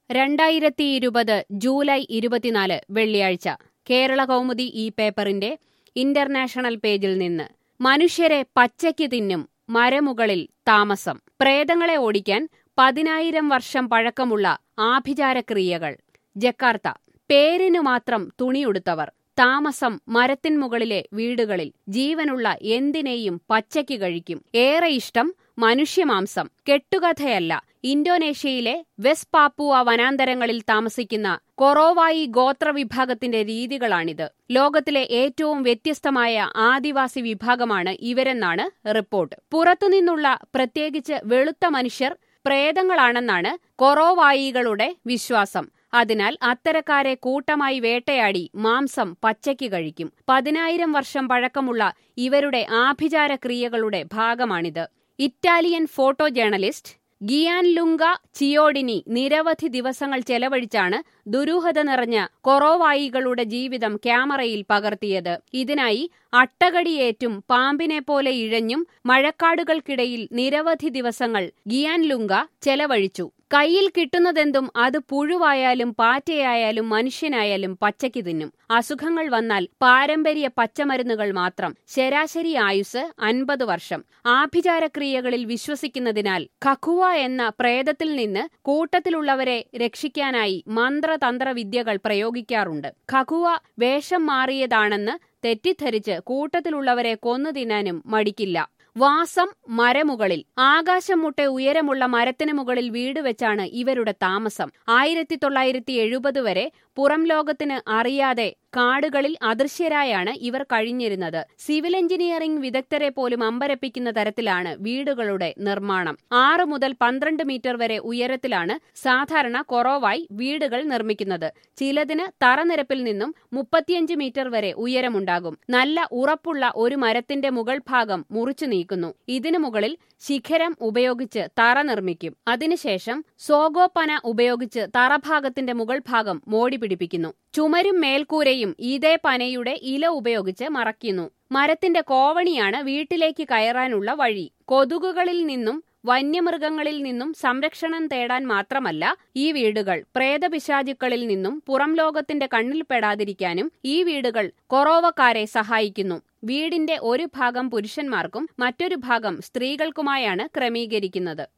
രണ്ടായിരത്തി ഇരുപത് ജൂലൈ ഇരുപത്തിനാല് വെള്ളിയാഴ്ച കേരള കൗമുദി ഈ പേപ്പറിന്റെ ഇന്റർനാഷണൽ പേജിൽ നിന്ന് മനുഷ്യരെ പച്ചയ്ക്ക് തിന്നും മരമുകളിൽ താമസം പ്രേതങ്ങളെ ഓടിക്കാൻ പതിനായിരം വർഷം പഴക്കമുള്ള ആഭിചാരക്രിയകൾ ജക്കാർത്ത പേരിനു മാത്രം തുണിയുടുത്തവർ താമസം മരത്തിൻ മുകളിലെ വീടുകളിൽ ജീവനുള്ള എന്തിനേയും പച്ചയ്ക്ക് കഴിക്കും ഏറെ ഇഷ്ടം മനുഷ്യമാംസം കെട്ടുകഥയല്ല ഇന്തോനേഷ്യയിലെ വെസ്റ്റ് പാപ്പുവ വനാന്തരങ്ങളിൽ താമസിക്കുന്ന കൊറോവായി ഗോത്രവിഭാഗത്തിന്റെ രീതികളാണിത് ലോകത്തിലെ ഏറ്റവും വ്യത്യസ്തമായ ആദിവാസി വിഭാഗമാണ് ഇവരെന്നാണ് റിപ്പോർട്ട് പുറത്തുനിന്നുള്ള പ്രത്യേകിച്ച് വെളുത്ത മനുഷ്യർ പ്രേതങ്ങളാണെന്നാണ് കൊറോവായികളുടെ വിശ്വാസം അതിനാൽ അത്തരക്കാരെ കൂട്ടമായി വേട്ടയാടി മാംസം പച്ചയ്ക്ക് കഴിക്കും പതിനായിരം വർഷം പഴക്കമുള്ള ഇവരുടെ ആഭിചാര ക്രിയകളുടെ ഭാഗമാണിത് Italian photo journalist Gianluca Chiodini നിരവധി ദിവസങ്ങൾ ചെലവഴിച്ചാണ് ദുരൂഹത നിറഞ്ഞ കൊറോവായികളുടെ ജീവിതം ക്യാമറയിൽ പകർത്തിയത് ഇതിനായി അട്ടകടിയേറ്റും പാമ്പിനെ പോലെ ഇഴഞ്ഞും മഴക്കാടുകൾക്കിടയിൽ നിരവധി ദിവസങ്ങൾ ഗിയാൻലുങ്ക ചെലവഴിച്ചു കയ്യിൽ കിട്ടുന്നതെന്തും അത് പുഴുവായാലും പാറ്റയായാലും മനുഷ്യനായാലും പച്ചയ്ക്ക് തിന്നും അസുഖങ്ങൾ വന്നാൽ പാരമ്പര്യ പച്ചമരുന്നുകൾ മാത്രം ശരാശരി ആയുസ് അൻപത് വർഷം ആഭിചാരക്രിയകളിൽ വിശ്വസിക്കുന്നതിനാൽ ഖഖുവ എന്ന പ്രേതത്തിൽ നിന്ന് കൂട്ടത്തിലുള്ളവരെ രക്ഷിക്കാനായി മന്ത്രതന്ത്ര വിദ്യകൾ പ്രയോഗിക്കാറുണ്ട് ഖഖുവ വേഷം മാറിയതാണെന്ന് തെറ്റിദ്ധരിച്ച് കൂട്ടത്തിലുള്ളവരെ കൊന്നു തിന്നാനും മടിക്കില്ല വാസം മരമുകളിൽ ആകാശം മുട്ടെ ഉയരമുള്ള മരത്തിന് മുകളിൽ വീട് വെച്ചാണ് ഇവരുടെ താമസം ആയിരത്തി തൊള്ളായിരത്തി എഴുപത് വരെ പുറം ലോകത്തിന് അറിയാതെ കാടുകളിൽ അദൃശ്യരായാണ് ഇവർ കഴിഞ്ഞിരുന്നത് സിവിൽ എഞ്ചിനീയറിംഗ് വിദഗ്ധരെ പോലും അമ്പരപ്പിക്കുന്ന തരത്തിലാണ് വീടുകളുടെ നിർമ്മാണം ആറ് മുതൽ പന്ത്രണ്ട് മീറ്റർ വരെ ഉയരത്തിലാണ് സാധാരണ കൊറോവായി വീടുകൾ നിർമ്മിക്കുന്നത് ചിലതിന് തറനിരപ്പിൽ നിന്നും മുപ്പത്തിയഞ്ച് മീറ്റർ വരെ ഉയരമുണ്ടാകും നല്ല ഉറപ്പുള്ള ഒരു മരത്തിന്റെ മുകൾ ഭാഗം മുറിച്ചു നീക്കുന്നു ഇതിനു മുകളിൽ ശിഖരം ഉപയോഗിച്ച് തറ നിർമ്മിക്കും അതിനുശേഷം സോഗോപ്പന ഉപയോഗിച്ച് തറഭാഗത്തിന്റെ മുകൾ ഭാഗം മോടി പിടിപ്പിക്കുന്നു ചുമരും മേൽക്കൂരയും ഇതേ പനയുടെ ഇല ഉപയോഗിച്ച് മറയ്ക്കുന്നു മരത്തിന്റെ കോവണിയാണ് വീട്ടിലേക്ക് കയറാനുള്ള വഴി കൊതുകുകളിൽ നിന്നും വന്യമൃഗങ്ങളിൽ നിന്നും സംരക്ഷണം തേടാൻ മാത്രമല്ല ഈ വീടുകൾ പ്രേതപിശാചുക്കളിൽ നിന്നും പുറം ലോകത്തിന്റെ കണ്ണിൽപ്പെടാതിരിക്കാനും ഈ വീടുകൾ കൊറോവക്കാരെ സഹായിക്കുന്നു വീടിന്റെ ഒരു ഭാഗം പുരുഷന്മാർക്കും മറ്റൊരു ഭാഗം സ്ത്രീകൾക്കുമായാണ് ക്രമീകരിക്കുന്നത്